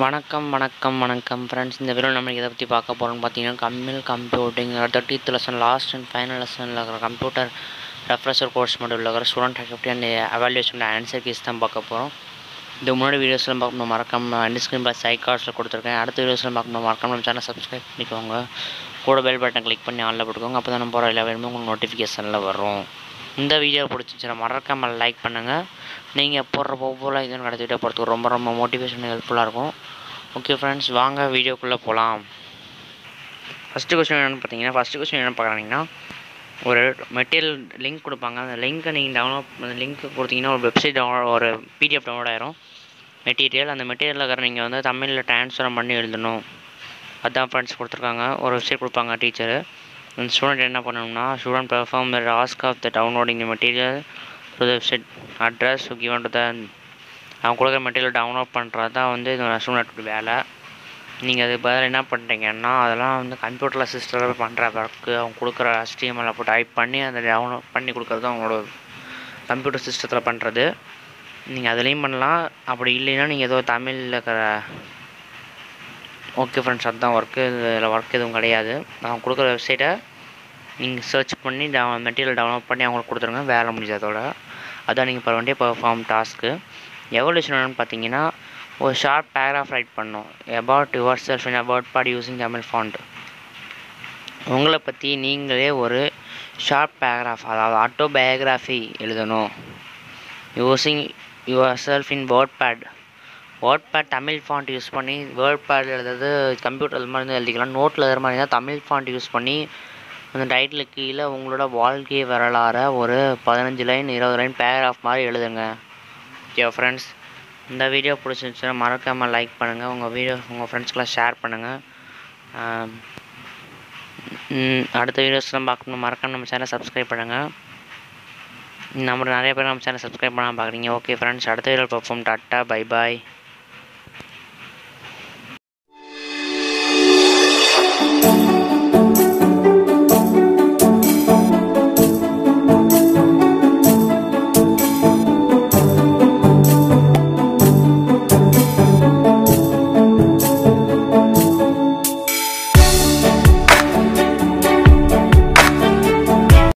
வணக்கம் வணக்கம் வணக்கம் ஃப்ரெண்ட்ஸ் இந்த வீடியோ நம்ம இதை பற்றி பார்க்க போகிறோம்னு பார்த்தீங்கன்னா கம்மில் computing thirtieth lesson last and final லெசனில் இருக்கிற கம்ப்யூட்டர் ரெஃப்ரெஷர் கோர்ஸ் மட்டும் இருக்கிற student activity and evaluation answer keys தான் பார்க்க போகிறோம் இது முன்னாடி வீடியோஸ்லாம் பார்க்கணும் மறக்காம அண்ட் ஸ்க்ரீன் ப்ளஸ் ஐ கார்ட்ஸில் கொடுத்துருக்கேன் அடுத்த வீடியோஸ்லாம் பார்க்கணும் மறக்காம நம்ம சேனல் சப்ஸ்கிரைப் பண்ணிக்கோங்க கூட பெல் பட்டன் கிளிக் பண்ணி ஆனில் போட்டுக்கோங்க அப்போ தான் நம்ம போகிற எல்லா வேணுமோ உங்களுக்கு நோட்டிஃபிகேஷனில் வரும் இந்த வீடியோ பிடிச்சிச்சுன்னா மறக்காமல் லைக் பண்ணுங்கள் நீங்கள் போடுற ஒவ்வொரு இதுவும் கடத்த வீடியோ போகிறதுக்கு ரொம்ப ரொம்ப மோட்டிவேஷன் ஹெல்ப்ஃபுல்லாக இருக்கும் ஓகே ஃப்ரெண்ட்ஸ் வாங்க வீடியோக்குள்ளே போகலாம் ஃபஸ்ட்டு கொஸ்டின் என்னென்னு பார்த்தீங்கன்னா ஃபஸ்ட்டு கொஸ்டின் என்ன பார்க்குறீங்கன்னா ஒரு மெட்டீரியல் லிங்க் கொடுப்பாங்க அந்த லிங்க்கை நீங்கள் டவுன்லோட் அந்த லிங்க் கொடுத்தீங்கன்னா ஒரு வெப்சைட் டவுன்லோட் ஒரு பிடிஎஃப் டவுன்லோட் ஆயிரும் மெட்டீரியல் அந்த மெட்டீரியலில் இருக்கிற நீங்கள் வந்து தமிழில் ட்ரான்ஸ்ஃபர் பண்ணி எழுதணும் அதான் ஃப்ரெண்ட்ஸ் கொடுத்துருக்காங்க ஒரு வெப்சைட் கொடுப்பாங்க டீச்சரு அந்த ஸ்டூடெண்ட் என்ன பண்ணணும்னா student perform the task of the downloading the material to the website address given to the அவங்க கொடுக்குற மெட்டீரியல் டவுன்லோட் பண்ணுறது தான் வந்து இது ஸ்டூடெண்ட் வேலை நீங்கள் அதுக்கு பதில் என்ன பண்ணுறீங்கன்னா அதெல்லாம் வந்து கம்ப்யூட்டரில் சிஸ்டமில் பண்ணுற ஒர்க்கு அவங்க கொடுக்குற HTML போட்டு டைப் பண்ணி அதை டவுன்லோட் பண்ணி கொடுக்குறது அவங்களோட கம்ப்யூட்டர் சிஸ்டத்தில் பண்ணுறது நீங்கள் அதுலேயும் பண்ணலாம் அப்படி இல்லைன்னா நீங்கள் ஏதோ தமிழில் இருக்கிற ஓகே ஃப்ரெண்ட்ஸ் அதுதான் ஒர்க்கு இதில் ஒர்க் எதுவும் கிடையாது அவங்க கொடுக்குற வெப்சைட்டை நீங்கள் சர்ச் பண்ணி டவு மெட்டீரியல் டவுன்லோட் பண்ணி அவங்களுக்கு கொடுத்துருங்க வேலை முடிஞ்சதோட அதான் நீங்கள் பண்ண வேண்டிய பெர்ஃபார்ம் டாஸ்க்கு எவல்யூஷன் என்னன்னு பார்த்தீங்கன்னா ஒரு ஷார்ட் பேராகிராஃப் ரைட் பண்ணோம் about yourself in about pad using Tamil font உங்களை பற்றி நீங்களே ஒரு ஷார்ட் பேராகிராஃப் அதாவது ஆட்டோபயோகிராஃபி எழுதணும் using yourself in WordPad WordPad Tamil font use பண்ணி வேர்ட் பேட் எழுதுறது கம்ப்யூட்டர் அது மாதிரி எழுதிக்கலாம் நோட்டில் எழுதுற மாதிரி இருந்தால் தமிழ் ஃபாண்ட் யூஸ் பண்ணி அந்த டைட்டில் கீழே உங்களோட வாழ்க்கை வரலாறை ஒரு பதினஞ்சு லைன் இருபது லைன் பேராகிராஃப் மாதிரி எழுதுங்க ஓகே ஃப்ரெண்ட்ஸ் இந்த வீடியோ பிடிச்சிருந்துச்சுன்னா மறக்காமல் லைக் பண்ணுங்கள் உங்கள் வீடியோ உங்கள் ஃப்ரெண்ட்ஸ்க்கெலாம் ஷேர் பண்ணுங்கள் அடுத்த வீடியோஸ்லாம் பார்க்கணும் மறக்காம நம்ம சேனலை சப்ஸ்கிரைப் பண்ணுங்கள் நம்ம நிறைய பேர் நம்ம சேனல் சப்ஸ்கிரைப் பண்ணாமல் பார்க்குறீங்க ஓகே ஃப்ரெண்ட்ஸ் அடுத்த வீடியோ பார்ப்போம் டாட்டா பை பாய்